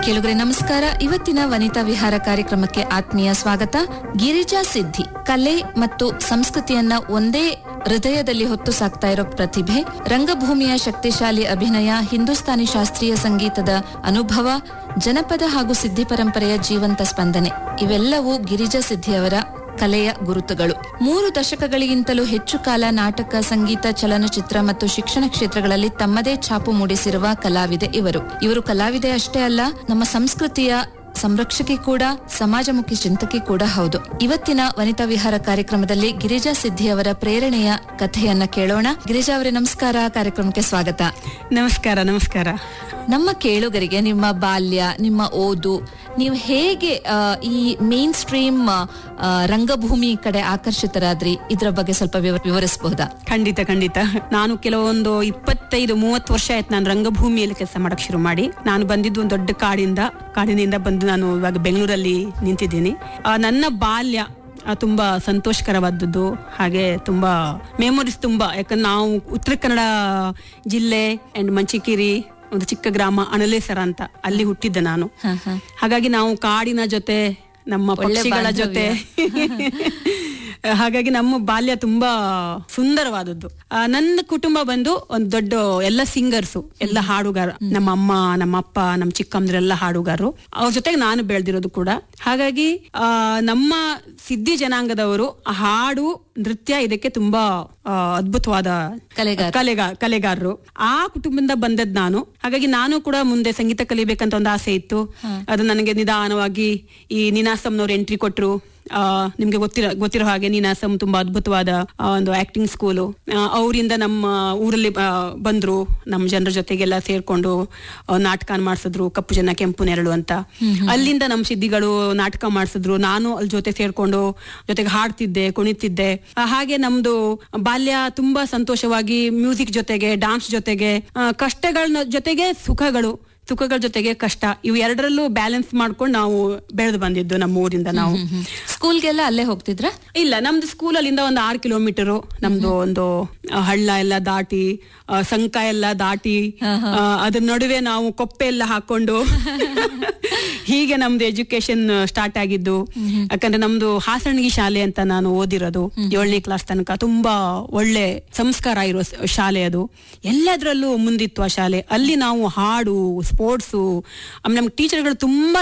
ಕೇಳುಗರೆ ನಮಸ್ಕಾರ ಇವತ್ತಿನ ವನಿತಾ ವಿಹಾರ ಕಾರ್ಯಕ್ರಮಕ್ಕೆ ಆತ್ಮೀಯ ಸ್ವಾಗತ ಗಿರಿಜಾ ಸಿದ್ಧಿ ಕಲೆ ಮತ್ತು ಸಂಸ್ಕೃತಿಯನ್ನ ಒಂದೇ ಹೃದಯದಲ್ಲಿ ಹೊತ್ತು ಸಾಕ್ತಾ ಇರೋ ಪ್ರತಿಭೆ ರಂಗಭೂಮಿಯ ಶಕ್ತಿಶಾಲಿ ಅಭಿನಯ ಹಿಂದೂಸ್ತಾನಿ ಶಾಸ್ತ್ರೀಯ ಸಂಗೀತದ ಅನುಭವ ಜನಪದ ಹಾಗೂ ಸಿದ್ಧಿ ಪರಂಪರೆಯ ಜೀವಂತ ಸ್ಪಂದನೆ ಇವೆಲ್ಲವೂ ಗಿರಿಜಾ ಸಿದ್ಧಿಯವರ ಕಲೆಯ ಗುರುತುಗಳು ಮೂರು ದಶಕಗಳಿಗಿಂತಲೂ ಹೆಚ್ಚು ಕಾಲ ನಾಟಕ ಸಂಗೀತ ಚಲನಚಿತ್ರ ಮತ್ತು ಶಿಕ್ಷಣ ಕ್ಷೇತ್ರಗಳಲ್ಲಿ ತಮ್ಮದೇ ಛಾಪು ಮೂಡಿಸಿರುವ ಕಲಾವಿದೆ ಇವರು ಇವರು ಕಲಾವಿದೆ ಅಷ್ಟೇ ಅಲ್ಲ ನಮ್ಮ ಸಂಸ್ಕೃತಿಯ ಸಂರಕ್ಷಕಿ ಕೂಡ ಸಮಾಜಮುಖಿ ಚಿಂತಕಿ ಕೂಡ ಹೌದು ಇವತ್ತಿನ ವನಿತಾ ವಿಹಾರ ಕಾರ್ಯಕ್ರಮದಲ್ಲಿ ಗಿರಿಜಾ ಸಿದ್ಧಿಯವರ ಪ್ರೇರಣೆಯ ಕಥೆಯನ್ನ ಕೇಳೋಣ ಗಿರಿಜಾ ಅವರೇ ನಮಸ್ಕಾರ ಕಾರ್ಯಕ್ರಮಕ್ಕೆ ಸ್ವಾಗತ ನಮಸ್ಕಾರ ನಮಸ್ಕಾರ ನಮ್ಮ ಕೇಳುಗರಿಗೆ ನಿಮ್ಮ ಬಾಲ್ಯ ನಿಮ್ಮ ಓದು ನೀವು ಹೇಗೆ ಆ, ಈ ಮೇನ್ ಸ್ಟ್ರೀಮ್ ಆ, ರಂಗಭೂಮಿ ಕಡೆ ಆಕರ್ಷಿತರಾದ್ರಿ ಇದ್ರ ಬಗ್ಗೆ ಸ್ವಲ್ಪ ವಿವ- ವಿವರಿಸಬಹುದಾ ಖಂಡಿತ ಖಂಡಿತ ನಾನು ಕೆಲವೊಂದು ಇಪ್ಪತ್ತೈದು ಮೂವತ್ತು ವರ್ಷ ಆಯ್ತು ನಾನು ರಂಗಭೂಮಿಯಲ್ಲಿ ಕೆಲಸ ಮಾಡಕ್ ಶುರು ಮಾಡಿ ನಾನು ಬಂದಿದ್ದು ಒಂದು ದೊಡ್ಡ ಕಾಡಿಂದ ಕಾಡಿನಿಂದ ಬಂದು ನಾನು ಇವಾಗ ಬೆಂಗಳೂರಲ್ಲಿ ನಿಂತಿದ್ದೀನಿ ಆ, ನನ್ನ ಬಾಲ್ಯ ಆ, ತುಂಬಾ ಸಂತೋಷಕರವಾದದ್ದು ಹಾಗೆ ತುಂಬಾ ಮೆಮೊರೀಸ್ ತುಂಬಾ ಯಾಕಂದ್ರೆ ನಾವು ಉತ್ತರ ಕನ್ನಡ ಜಿಲ್ಲೆ ಅಂಡ್ ಮಂಚಿಕೇರಿ ಒಂದು ಚಿಕ್ಕ ಗ್ರಾಮ ಅಣಲೇಸರ ಅಂತ ಅಲ್ಲಿ ಹುಟ್ಟಿದ್ದೆ ನಾನು ಹ, ಹ. ಹಾಗಾಗಿ ನಾವು ಕಾಡಿನ ಜೊತೆ ನಮ್ಮ ಒಳ್ಳೆ ಪಕ್ಷಿಗಳ ಜೊತೆ ಹಾಗಾಗಿ ನಮ್ಮ ಬಾಲ್ಯ ತುಂಬಾ ಸುಂದರವಾದದ್ದು ಆ, ನನ್ನ ಕುಟುಂಬ ಬಂದು ಒಂದು ದೊಡ್ಡ ಎಲ್ಲ ಸಿಂಗರ್ಸು ಎಲ್ಲ ಹಾಡುಗಾರ ನಮ್ಮ ಅಮ್ಮ ನಮ್ಮ ಅಪ್ಪ ನಮ್ಮ ಚಿಕ್ಕಮ್ಮದ್ರೆಲ್ಲ ಹಾಡುಗಾರರು ಅವ್ರ ಜೊತೆಗೆ ನಾನು ಬೆಳೆದಿರೋದು ಕೂಡ ಹಾಗಾಗಿ ಆ, ನಮ್ಮ ಸಿದ್ಧಿ ಜನಾಂಗದವರು ಹಾಡು ನೃತ್ಯ ಇದಕ್ಕೆ ತುಂಬಾ ಆ, ಅದ್ಭುತವಾದ ಕಲೆಗಾರ. ಕಲೆಗಾ ಕಲೆಗಾರರು ಆ ಕುಟುಂಬದಿಂದ ಬಂದದ್ ನಾನು ಹಾಗಾಗಿ ನಾನು ಕೂಡ ಮುಂದೆ ಸಂಗೀತ ಕಲಿಬೇಕಂತ ಒಂದು ಆಸೆ ಇತ್ತು ಅದು ನನಗೆ ನಿಧಾನವಾಗಿ ಈ ನಿನಾಸಂನವ್ರು ಎಂಟ್ರಿ ಕೊಟ್ರು ಆ, ನಿಮ್ಗೆ ಗೊತ್ತಿರೋ ಗೊತ್ತಿರೋ ಹಾಗೆ ನೀನಾಸಂ ತುಂಬಾ ಅದ್ಭುತವಾದ ಆ, ಒಂದು ಆಕ್ಟಿಂಗ್ ಸ್ಕೂಲು ಅವರಿಂದ ನಮ್ಮ ಊರಲ್ಲಿ ಆ, ಬಂದ್ರು ನಮ್ಮ ಜನರ ಜೊತೆಗೆಲ್ಲ ಸೇರ್ಕೊಂಡು ಆ, ನಾಟಕ ಮಾಡಿಸಿದ್ರು ಕಪ್ಪು ಜನ ಕೆಂಪು ನೆರಳು ಅಂತ ಅಲ್ಲಿಂದ ನಮ್ಮ ಸಿದ್ಧಿಗಳು ನಾಟಕ ಮಾಡಿಸಿದ್ರು ನಾನು ಅಲ್ಲಿ ಜೊತೆ ಸೇರ್ಕೊಂಡು ಜೊತೆಗೆ ಹಾಡ್ತಿದ್ದೆ ಕುಣಿತಿದ್ದೆ ಆ, ಹಾಗೆ ನಮ್ದು ಬಾಲ್ಯ ತುಂಬಾ ಸಂತೋಷವಾಗಿ ಮ್ಯೂಸಿಕ್ ಜೊತೆಗೆ ಡಾನ್ಸ್ ಜೊತೆಗೆ ಆ, ಕಷ್ಟಗಳ ಜೊತೆಗೆ ಸುಖಗಳು ಸುಖಗಳ ಜೊತೆಗೆ ಕಷ್ಟ ಇವು ಎರಡರಲ್ಲೂ ಬ್ಯಾಲೆನ್ಸ್ ಮಾಡ್ಕೊಂಡು ನಾವು ಬೆಳೆದು ಬಂದಿದ್ದು ನಮ್ಮ ಊರಿಂದ ನಾವು ಸ್ಕೂಲ್ಗೆಲ್ಲ ಅಲ್ಲೇ ಹೋಗ್ತಿದ್ರ ಇಲ್ಲ ನಮ್ದು ಸ್ಕೂಲ್ ಅಲ್ಲಿಂದ ಒಂದು ಆರು ಕಿಲೋಮೀಟರ್ ನಮ್ದು ಒಂದು ಆ, ಹಳ್ಳ ಎಲ್ಲ ದಾಟಿ ಆ, ಸಂಕ ಎಲ್ಲ ದಾಟಿ ಆ, ಅದ್ರ ನಡುವೆ ನಾವು ಕೊಪ್ಪೆ ಎಲ್ಲ ಹಾಕೊಂಡು ಹೀಗೆ ನಮ್ದು ಎಜುಕೇಶನ್ ಸ್ಟಾರ್ಟ್ ಆಗಿದ್ದು ಯಾಕಂದ್ರೆ ನಮ್ದು ಹಾಸಣಗಿ ಶಾಲೆ ಅಂತ ನಾನು ಓದಿರೋದು ಏಳನೇ ಕ್ಲಾಸ್ ತನಕ ತುಂಬಾ ಒಳ್ಳೆ ಸಂಸ್ಕಾರ ಇರೋ ಸ- ಶಾಲೆ ಅದು ಎಲ್ಲದರಲ್ಲೂ ಮುಂದಿತ್ತು ಆ ಶಾಲೆ ಅಲ್ಲಿ ನಾವು ಹಾಡು ಸ್ಪೋರ್ಟ್ಸು ನಮ್ಗೆ ಟೀಚರ್ಗಳು ತುಂಬಾ